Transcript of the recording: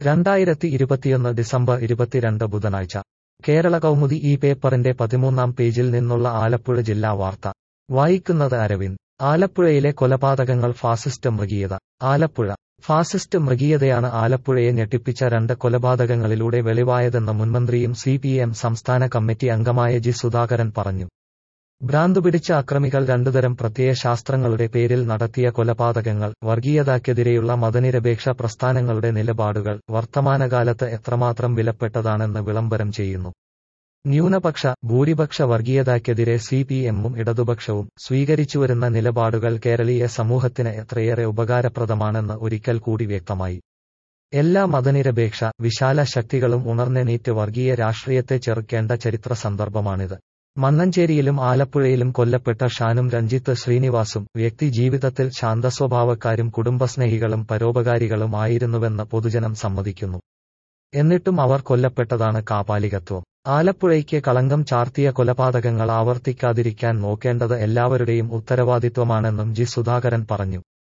രണ്ടായിരത്തി ഇരുപത്തിയൊന്ന് ഡിസംബർ ഇരുപത്തിരണ്ട് ബുധനാഴ്ച കേരള കൗമുദി ഈ പേപ്പറിന്റെ പതിമൂന്നാം പേജിൽ നിന്നുള്ള ആലപ്പുഴ ജില്ലാ വാർത്ത വായിക്കുന്നത് അരവിന്ദ് ആലപ്പുഴയിലെ കൊലപാതകങ്ങൾ ഫാസിസ്റ്റ് മൃഗീയത ആലപ്പുഴ ഫാസിസ്റ്റ് മൃഗീയതയാണ് ആലപ്പുഴയെ ഞെട്ടിപ്പിച്ച രണ്ട് കൊലപാതകങ്ങളിലൂടെ വെളിവായതെന്ന് മുൻമന്ത്രിയും സി പി എം സംസ്ഥാന കമ്മിറ്റി അംഗമായ ജി സുധാകരൻ പറഞ്ഞു ഭ്രാന്തുപിടിച്ച അക്രമികൾ രണ്ടുതരം പ്രത്യയശാസ്ത്രങ്ങളുടെ പേരിൽ നടത്തിയ കൊലപാതകങ്ങൾ വർഗീയതയ്ക്കെതിരെയുള്ള മതനിരപേക്ഷ പ്രസ്ഥാനങ്ങളുടെ നിലപാടുകൾ വർത്തമാനകാലത്ത് എത്രമാത്രം വിലപ്പെട്ടതാണെന്ന് വിളംബരം ചെയ്യുന്നു ന്യൂനപക്ഷ ഭൂരിപക്ഷ വർഗീയതയ്ക്കെതിരെ സി പി എമ്മും ഇടതുപക്ഷവും സ്വീകരിച്ചുവരുന്ന നിലപാടുകൾ കേരളീയ സമൂഹത്തിന് എത്രയേറെ ഉപകാരപ്രദമാണെന്ന് ഒരിക്കൽ കൂടി വ്യക്തമായി എല്ലാ മതനിരപേക്ഷ വിശാല ശക്തികളും ഉണർന്നെണീറ്റ് വർഗീയ രാഷ്ട്രീയത്തെ ചെറുക്കേണ്ട ചരിത്ര സന്ദർഭമാണിത് മന്നഞ്ചേരിയിലും ആലപ്പുഴയിലും കൊല്ലപ്പെട്ട ഷാനും രഞ്ജിത്ത് ശ്രീനിവാസും വ്യക്തി ജീവിതത്തിൽ ശാന്തസ്വഭാവക്കാരും കുടുംബസ്നേഹികളും പരോപകാരികളും ആയിരുന്നുവെന്ന് പൊതുജനം സമ്മതിക്കുന്നു എന്നിട്ടും അവർ കൊല്ലപ്പെട്ടതാണ് കാപാലികത്വം ആലപ്പുഴയ്ക്ക് കളങ്കം ചാർത്തിയ കൊലപാതകങ്ങൾ ആവർത്തിക്കാതിരിക്കാൻ നോക്കേണ്ടത് എല്ലാവരുടെയും ഉത്തരവാദിത്വമാണെന്നും ജി സുധാകരൻ പറഞ്ഞു